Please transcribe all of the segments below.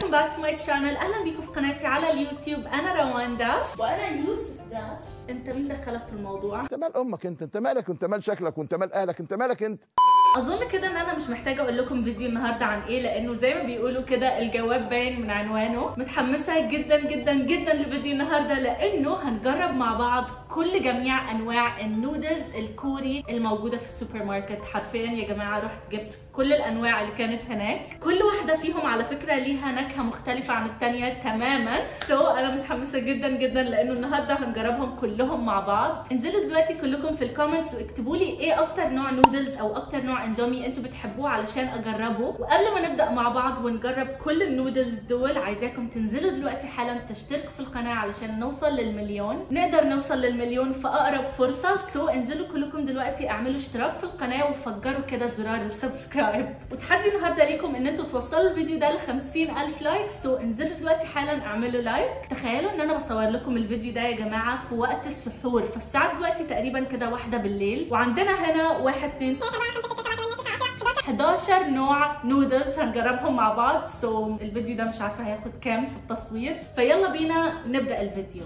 باك تو ماي شانل اهلا بيكم في قناتي على اليوتيوب انا روان داش وانا يوسف داش انت مين دخلك في الموضوع انت مال امك انت انت مالك وانت مال شكلك وانت مال اهلك انت مالك انت اظن كده ان انا مش محتاجه اقول لكم فيديو النهارده عن ايه لانه زي ما بيقولوا كده الجواب باين من عنوانه متحمسه جدا جدا جدا لفيديو النهارده لانه هنجرب مع بعض كل جميع انواع النودلز الكوري الموجوده في السوبر ماركت حرفيا يا جماعه رحت جبت كل الانواع اللي كانت هناك كل واحده فيهم على فكره ليها نكهه مختلفه عن الثانيه تماما سو so, انا متحمسه جدا جدا لانه النهارده هنجربهم كلهم مع بعض انزلوا دلوقتي كلكم في الكومنتس واكتبوا لي ايه اكتر نوع نودلز او اكتر نوع اندومي انتوا بتحبوه علشان اجربه وقبل ما نبدا مع بعض ونجرب كل النودلز دول عايزاكم تنزلوا دلوقتي حالا تشتركوا في القناه علشان نوصل للمليون نقدر نوصل للمليون في اقرب فرصه سو so, انزلوا كلكم دلوقتي اعملوا اشتراك في القناه وفجروا كده زرار السبسكرايب وتحدي النهارده ليكم ان انتوا توصلوا الفيديو ده ل 50000 لايك سو so, انزلوا دلوقتي حالا اعملوا لايك تخيلوا ان انا بصور لكم الفيديو ده يا جماعه في وقت السحور فالساعه دلوقتي تقريبا كده واحده بالليل وعندنا هنا واحد اتنين 11 نوع نودلز هنجربهم مع بعض سو so, الفيديو ده مش عارفه هياخد كام في التصوير فيلا بينا نبدا الفيديو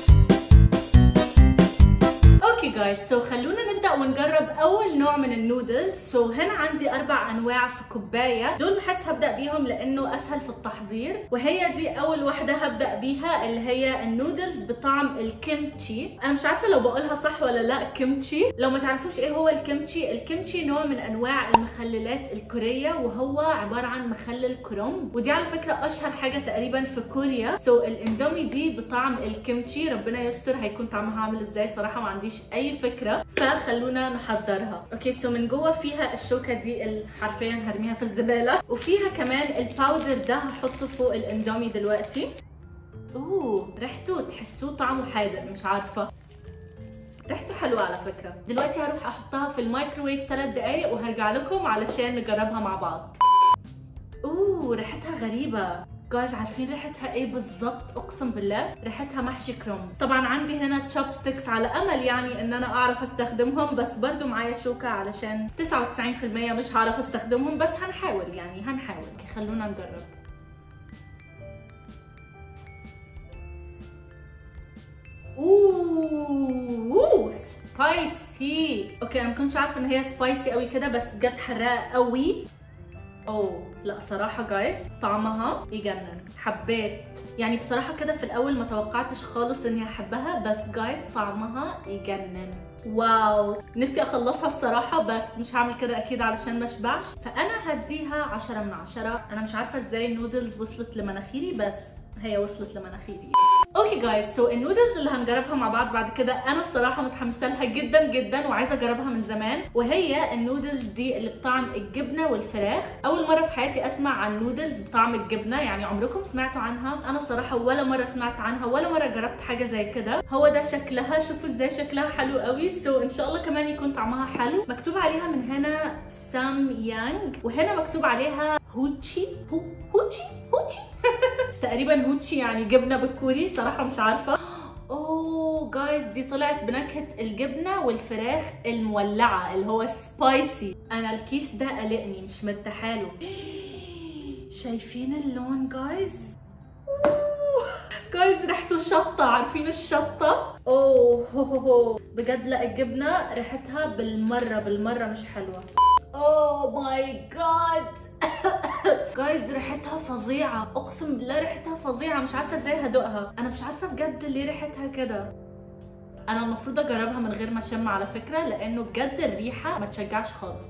اوكي جايز سو خلونا نبدا ونجرب اول نوع من النودلز سو so, هنا عندي اربع انواع في كوبايه دول بحس هبدا بيهم لانه اسهل في التحضير وهي دي اول واحده هبدا بيها اللي هي النودلز بطعم الكيمتشي انا مش عارفه لو بقولها صح ولا لا كيمتشي لو ما تعرفوش ايه هو الكيمتشي الكيمتشي نوع من انواع المخللات الكوريه وهو عباره عن مخلل كرومب ودي على فكره اشهر حاجه تقريبا في كوريا سو so, الاندومي دي بطعم الكيمتشي ربنا يستر هيكون طعمها عامل ازاي صراحه ما عنديش اي فكره فخلونا نحضرها اوكي سو من جوه فيها الشوكه دي اللي حرفيا هرميها في الزباله وفيها كمان الباودر ده هحطه فوق الاندومي دلوقتي اوه ريحته تحسوه طعمه حادق مش عارفه ريحته حلوه على فكره دلوقتي هروح احطها في الميكروويف 3 دقايق وهرجع لكم علشان نجربها مع بعض اوه ريحتها غريبه جايز عارفين ريحتها ايه بالظبط اقسم بالله ريحتها محشي كروم طبعا عندي هنا تشوب ستيكس على امل يعني ان انا اعرف استخدمهم بس برضو معايا شوكه علشان 99% مش هعرف استخدمهم بس هنحاول يعني هنحاول اوكي خلونا نجرب اوه سبايسي اوكي انا ما كنتش عارفه ان هي سبايسي قوي كده بس بجد حراقه قوي اوه لا صراحه جايز طعمها يجنن حبيت يعني بصراحه كده في الاول ما توقعتش خالص اني احبها بس جايز طعمها يجنن واو نفسي اخلصها الصراحه بس مش هعمل كده اكيد علشان ما اشبعش فانا هديها 10 من 10 انا مش عارفه ازاي النودلز وصلت لمناخيري بس هي وصلت لمناخيري اوكي جايز سو النودلز اللي هنجربها مع بعض بعد كده انا الصراحه متحمسه لها جدا جدا وعايزه اجربها من زمان وهي النودلز دي اللي بطعم الجبنه والفراخ اول مره في حياتي اسمع عن نودلز بطعم الجبنه يعني عمركم سمعتوا عنها انا الصراحه ولا مره سمعت عنها ولا مره جربت حاجه زي كده هو ده شكلها شوفوا ازاي شكلها حلو قوي سو ان شاء الله كمان يكون طعمها حلو مكتوب عليها من هنا سام يانج وهنا مكتوب عليها هوتشي هو هوتشي هوتشي تقريبا هوتشي يعني جبنه بالكوري صراحه مش عارفه اوه جايز دي طلعت بنكهه الجبنه والفراخ المولعه اللي هو سبايسي انا الكيس ده قلقني مش مرتاحه له شايفين اللون جايز جايز ريحته شطه عارفين الشطه اوه هو هو هو بجد لا الجبنه ريحتها بالمره بالمره مش حلوه اوه ماي جاد جايز ريحتها فظيعه اقسم بالله ريحتها فظيعه مش عارفه ازاي هدوقها انا مش عارفه بجد ليه ريحتها كده انا المفروض اجربها من غير ما اشم على فكره لانه بجد الريحه ما تشجعش خالص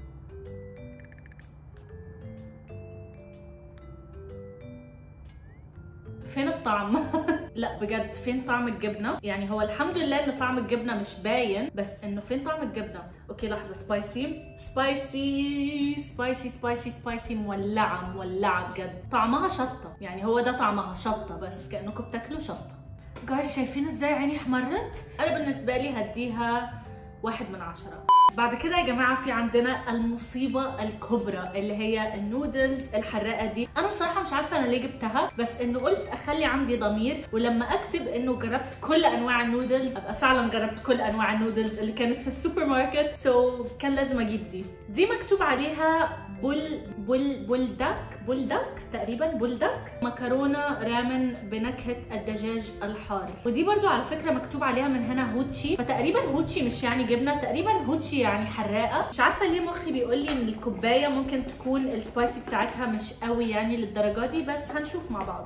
فين الطعم؟ لا بجد فين طعم الجبنه؟ يعني هو الحمد لله ان طعم الجبنه مش باين بس انه فين طعم الجبنه؟ اوكي لحظه سبايسي سبايسي سبايسي سبايسي سبايسي مولعه مولعه بجد طعمها شطه يعني هو ده طعمها شطه بس كانكم بتاكلوا شطه جايز شايفين ازاي عيني احمرت؟ انا بالنسبه لي هديها واحد من عشرة بعد كده يا جماعه في عندنا المصيبه الكبرى اللي هي النودلز الحراقه دي انا الصراحه مش عارفه انا ليه جبتها بس انه قلت اخلي عندي ضمير ولما اكتب انه جربت كل انواع النودلز ابقى فعلا جربت كل انواع النودلز اللي كانت في السوبر ماركت سو so, كان لازم اجيب دي دي مكتوب عليها بول بول بولدك بولدك تقريبا بولدك مكرونه رامن بنكهه الدجاج الحار ودي برضو على فكره مكتوب عليها من هنا هوتشي فتقريبا هوتشي مش يعني جبنه تقريبا هوتشي يعني حراقه مش عارفه ليه مخي بيقول لي ان الكوبايه ممكن تكون السبايسي بتاعتها مش قوي يعني للدرجه دي بس هنشوف مع بعض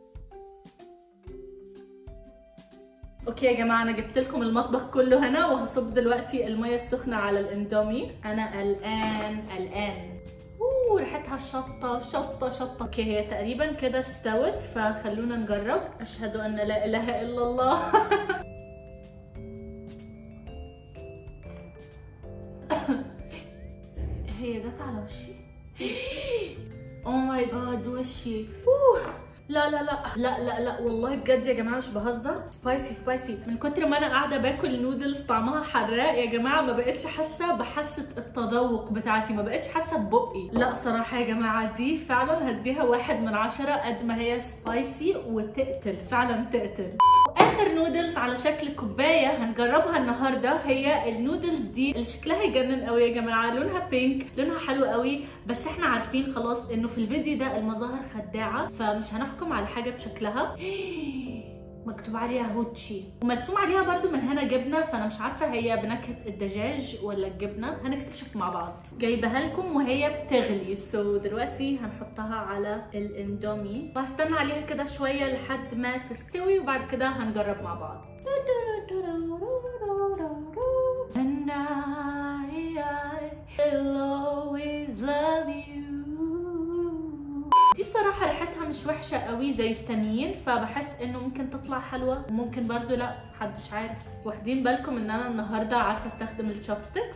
اوكي يا جماعه انا جبت لكم المطبخ كله هنا وهصب دلوقتي الميه السخنه على الاندومي انا قلقان قلقان اوه ريحتها شطه شطه شطه اوكي هي تقريبا كده استوت فخلونا نجرب اشهد ان لا اله الا الله هي جت على وشي اوه ماي جاد وشي اوه لا لا لا لا لا لا والله بجد يا جماعه مش بهزر سبايسي سبايسي من كتر ما انا قاعده باكل نودلز طعمها حراق يا جماعه ما بقتش حاسه بحاسه التذوق بتاعتي ما بقتش حاسه ببقي لا صراحه يا جماعه دي فعلا هديها واحد من عشرة قد ما هي سبايسي وتقتل فعلا تقتل واخر نودلز على شكل كوبايه هنجربها النهارده هي النودلز دي اللي شكلها يجنن قوي يا جماعه لونها بينك لونها حلو قوي بس احنا عارفين خلاص انه في الفيديو ده المظاهر خداعه فمش هنحكم على حاجه بشكلها مكتوب عليها هوتشي ومرسوم عليها برضو من هنا جبنه فانا مش عارفه هي بنكهه الدجاج ولا الجبنه هنكتشف مع بعض جايبها لكم وهي بتغلي سو so دلوقتي هنحطها على الاندومي وهستنى عليها كده شويه لحد ما تستوي وبعد كده هنجرب مع بعض And I, I will always love you دي الصراحة ريحتها مش وحشة قوي زي التانيين فبحس انه ممكن تطلع حلوة وممكن برضو لا محدش عارف واخدين بالكم ان انا النهاردة عارفة استخدم الشوبستكس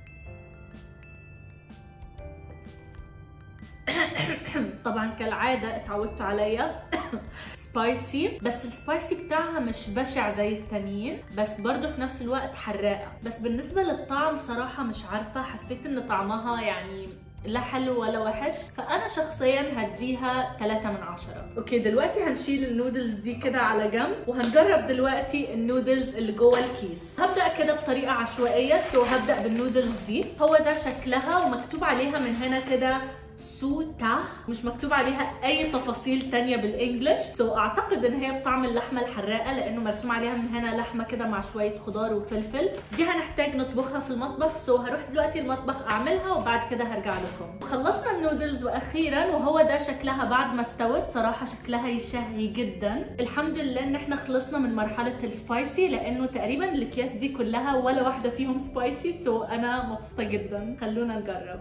طبعا كالعادة اتعودتوا عليا سبايسي بس السبايسي بتاعها مش بشع زي التانيين بس برضو في نفس الوقت حراقة بس بالنسبة للطعم صراحة مش عارفة حسيت ان طعمها يعني لا حلو ولا وحش فانا شخصيا هديها 3 من 10 اوكي دلوقتي هنشيل النودلز دي كده على جنب وهنجرب دلوقتي النودلز اللي جوه الكيس هبدا كده بطريقه عشوائيه سو هبدا بالنودلز دي هو ده شكلها ومكتوب عليها من هنا كده سوتا مش مكتوب عليها اي تفاصيل تانية بالانجلش سو so, اعتقد ان هي بطعم اللحمه الحراقه لانه مرسوم عليها من هنا لحمه كده مع شويه خضار وفلفل دي هنحتاج نطبخها في المطبخ سو so, هروح دلوقتي المطبخ اعملها وبعد كده هرجع لكم خلصنا النودلز واخيرا وهو ده شكلها بعد ما استوت صراحه شكلها يشهي جدا الحمد لله ان احنا خلصنا من مرحله السبايسي لانه تقريبا الاكياس دي كلها ولا واحده فيهم سبايسي سو so, انا مبسوطه جدا خلونا نجرب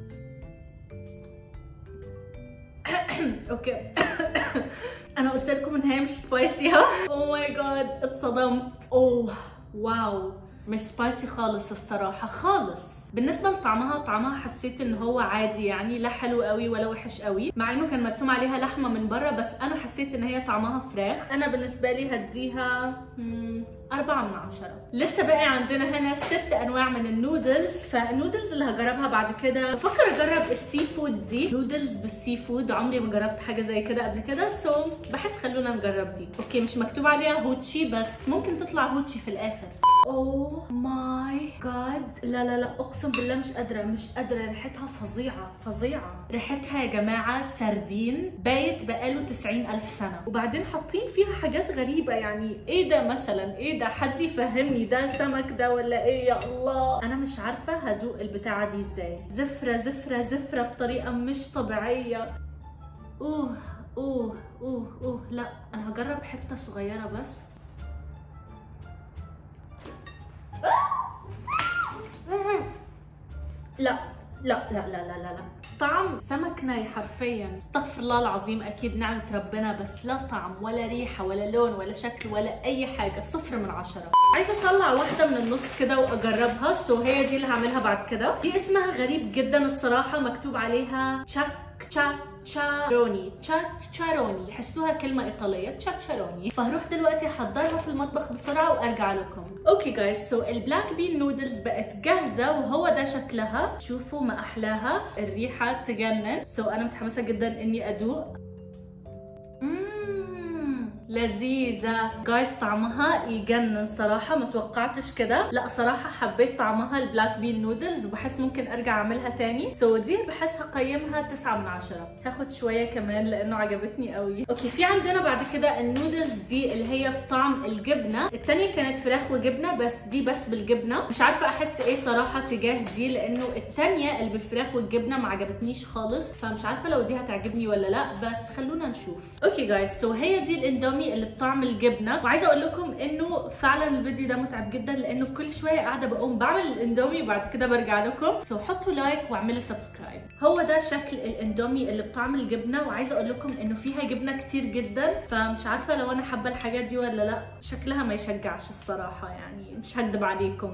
اوكي انا قلت لكم ان هي مش سبايسي ها او ماي جاد اتصدمت اوه واو مش سبايسي خالص الصراحه خالص بالنسبة لطعمها طعمها حسيت ان هو عادي يعني لا حلو قوي ولا وحش قوي مع انه كان مرسوم عليها لحمة من بره بس انا حسيت ان هي طعمها فراخ انا بالنسبة لي هديها أربعة من عشرة لسه باقي عندنا هنا ست أنواع من النودلز فالنودلز اللي هجربها بعد كده بفكر أجرب السي فود دي نودلز بالسي فود عمري ما جربت حاجة زي كده قبل كده سو so, بحس خلونا نجرب دي أوكي مش مكتوب عليها هوتشي بس ممكن تطلع هوتشي في الآخر اوه ماي جاد لا لا لا اقسم بالله مش قادره مش قادره ريحتها فظيعه فظيعه ريحتها يا جماعه سردين بايت بقاله 90 الف سنه وبعدين حاطين فيها حاجات غريبه يعني ايه ده مثلا ايه ده حد يفهمني ده سمك ده ولا ايه يا الله انا مش عارفه هدوق البتاعه دي ازاي زفره زفره زفره بطريقه مش طبيعيه اوه اوه اوه اوه لا انا هجرب حته صغيره بس لا لا لا لا لا لا لا طعم سمك ني حرفيا استغفر الله العظيم اكيد نعمه ربنا بس لا طعم ولا ريحه ولا لون ولا شكل ولا اي حاجه صفر من عشرة عايزه اطلع واحده من النص كده واجربها سو هي دي اللي هعملها بعد كده دي اسمها غريب جدا الصراحه مكتوب عليها تشاك تشاك تشاروني تشاروني تحسوها كلمة إيطالية تشاروني فهروح دلوقتي أحضرها في المطبخ بسرعة وأرجع لكم أوكي جايز سو البلاك بين نودلز بقت جاهزة وهو ده شكلها شوفوا ما أحلاها الريحة تجنن سو أنا متحمسة جدا إني أدوق مم. لذيذة جايز طعمها يجنن صراحة ما توقعتش كده لا صراحة حبيت طعمها البلاك بين نودلز وبحس ممكن ارجع اعملها تاني سو دي بحس هقيمها 9 من 10 هاخد شوية كمان لانه عجبتني قوي اوكي في عندنا بعد كده النودلز دي اللي هي بطعم الجبنة التانية كانت فراخ وجبنة بس دي بس بالجبنة مش عارفة احس ايه صراحة تجاه دي لانه التانية اللي بالفراخ والجبنة ما عجبتنيش خالص فمش عارفة لو دي هتعجبني ولا لا بس خلونا نشوف اوكي جايز سو هي دي الاندومي اللي بطعم الجبنه وعايزه اقول لكم انه فعلا الفيديو ده متعب جدا لانه كل شويه قاعده بقوم بعمل الاندومي وبعد كده برجع لكم سو حطوا لايك واعملوا سبسكرايب هو ده شكل الاندومي اللي بطعم الجبنه وعايزه اقول لكم انه فيها جبنه كتير جدا فمش عارفه لو انا حابه الحاجات دي ولا لا شكلها ما يشجعش الصراحه يعني مش هكدب عليكم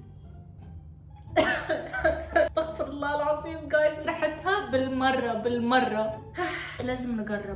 استغفر الله العظيم جايز ريحتها بالمره بالمره لازم نجرب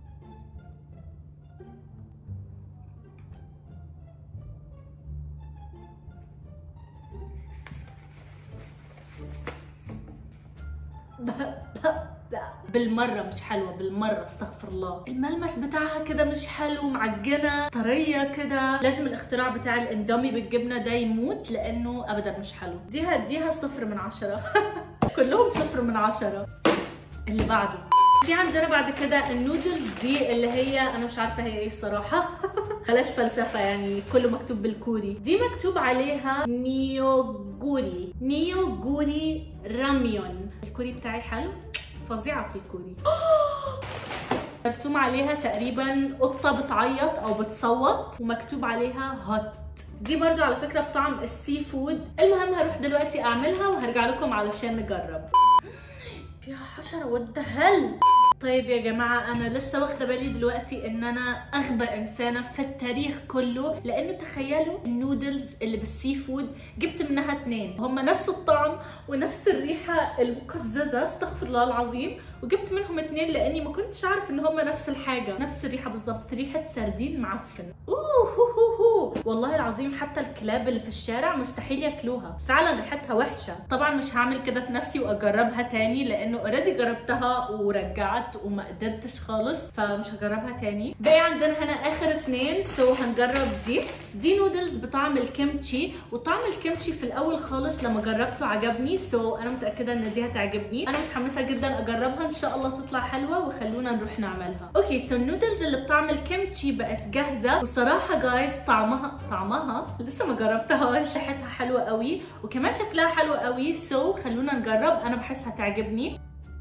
بالمره مش حلوه بالمره استغفر الله الملمس بتاعها كده مش حلو معجنه طريه كده لازم الاختراع بتاع الاندومي بالجبنه ده يموت لانه ابدا مش حلو دي هديها صفر من عشرة كلهم صفر من عشرة اللي بعده في عندنا بعد كده النودلز دي اللي هي انا مش عارفه هي ايه الصراحه بلاش فلسفه يعني كله مكتوب بالكوري دي مكتوب عليها نيوجوري نيوجوري راميون الكوري بتاعي حلو فظيعه في الكوري مرسوم عليها تقريبا قطه بتعيط او بتصوت ومكتوب عليها هوت دي برضو على فكره بطعم السي فود المهم هروح دلوقتي اعملها وهرجع لكم علشان نجرب يا حشره وات هل طيب يا جماعة أنا لسه واخدة بالي دلوقتي إن أنا أغبى إنسانة في التاريخ كله لأنه تخيلوا النودلز اللي بالسي فود جبت منها اتنين هما نفس الطعم ونفس الريحة المقززة استغفر الله العظيم وجبت منهم اتنين لأني ما كنتش أعرف إن هما نفس الحاجة نفس الريحة بالظبط ريحة سردين معفن أوه هو هو هو. والله العظيم حتى الكلاب اللي في الشارع مستحيل ياكلوها فعلا ريحتها وحشة طبعا مش هعمل كده في نفسي وأجربها تاني لأنه اوريدي جربتها ورجعت وما قدرتش خالص فمش هجربها تاني باقي عندنا هنا اخر اتنين سو هنجرب دي دي نودلز بطعم الكيمتشي وطعم الكيمتشي في الاول خالص لما جربته عجبني سو انا متاكده ان دي هتعجبني انا متحمسه جدا اجربها ان شاء الله تطلع حلوه وخلونا نروح نعملها اوكي سو النودلز اللي بطعم الكيمتشي بقت جاهزه وصراحه جايز طعمها طعمها لسه ما جربتهاش ريحتها حلوه قوي وكمان شكلها حلو قوي سو خلونا نجرب انا بحس هتعجبني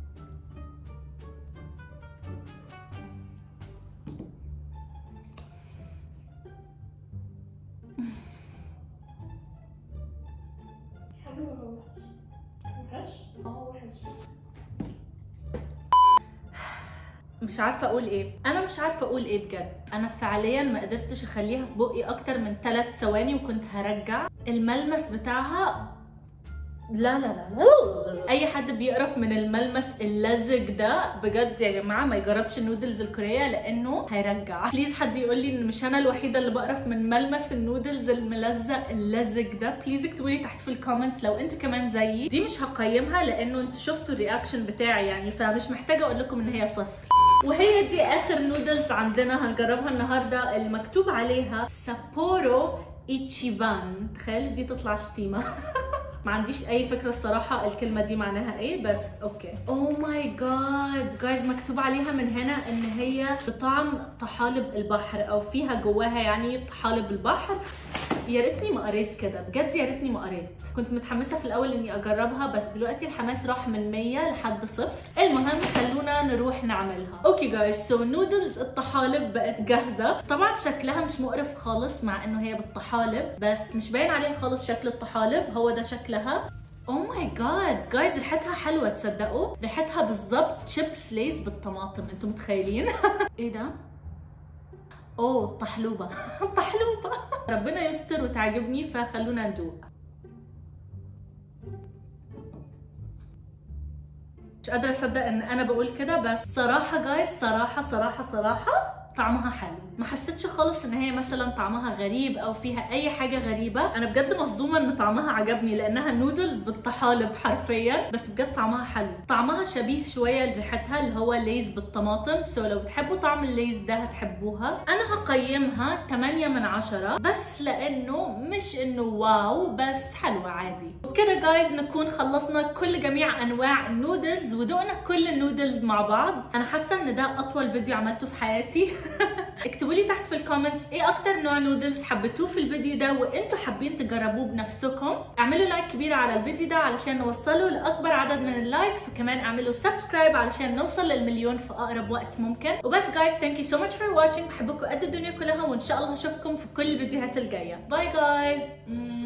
مش عارفه اقول ايه انا مش عارفه اقول ايه بجد انا فعليا ما قدرتش اخليها في بقي اكتر من 3 ثواني وكنت هرجع الملمس بتاعها لا لا لا لا اي حد بيقرف من الملمس اللزج ده بجد يا جماعه ما يجربش النودلز الكوريه لانه هيرجع بليز حد يقول لي ان مش انا الوحيده اللي بقرف من ملمس النودلز الملزق اللزج ده بليز اكتبوا لي تحت في الكومنتس لو انتوا كمان زيي دي مش هقيمها لانه انتوا شفتوا الرياكشن بتاعي يعني فمش محتاجه اقول لكم ان هي صفر وهي دي اخر نودلز عندنا هنجربها النهارده اللي مكتوب عليها سابورو ايتشيبان تخيلوا دي تطلع شتيمه ما عنديش اي فكره الصراحه الكلمه دي معناها ايه بس اوكي اوه ماي جاد جايز مكتوب عليها من هنا ان هي بطعم طحالب البحر او فيها جواها يعني طحالب البحر يا ريتني ما قريت كده بجد يا ريتني ما قريت كنت متحمسه في الاول اني اجربها بس دلوقتي الحماس راح من 100 لحد صفر المهم خلونا نروح نعملها اوكي جايز سو نودلز الطحالب بقت جاهزه طبعا شكلها مش مقرف خالص مع انه هي بالطحالب بس مش باين عليها خالص شكل الطحالب هو ده شكلها اوه ماي جاد جايز ريحتها حلوه تصدقوا ريحتها بالظبط شيبس ليز بالطماطم انتوا متخيلين ايه ده اوه طحلوبه طحلوبه ربنا يستر وتعجبني فخلونا ندوق مش قادره اصدق ان انا بقول كده بس صراحه جايز صراحه صراحه صراحه طعمها حلو ما حسيتش خالص ان هي مثلا طعمها غريب او فيها اي حاجه غريبه انا بجد مصدومه ان طعمها عجبني لانها نودلز بالطحالب حرفيا بس بجد طعمها حلو طعمها شبيه شويه لريحتها اللي هو ليز بالطماطم سو لو بتحبوا طعم الليز ده هتحبوها انا هقيمها 8 من 10 بس لانه مش انه واو بس حلوه عادي وبكده جايز نكون خلصنا كل جميع انواع النودلز ودقنا كل النودلز مع بعض انا حاسه ان ده اطول فيديو عملته في حياتي اكتبوا لي تحت في الكومنتس ايه اكتر نوع نودلز حبيتوه في الفيديو ده وانتوا حابين تجربوه بنفسكم اعملوا لايك كبير على الفيديو ده علشان نوصله لاكبر عدد من اللايكس وكمان اعملوا سبسكرايب علشان نوصل للمليون في اقرب وقت ممكن وبس جايز ثانك يو سو ماتش فور واتشنج بحبكم قد الدنيا كلها وان شاء الله اشوفكم في كل الفيديوهات الجايه باي جايز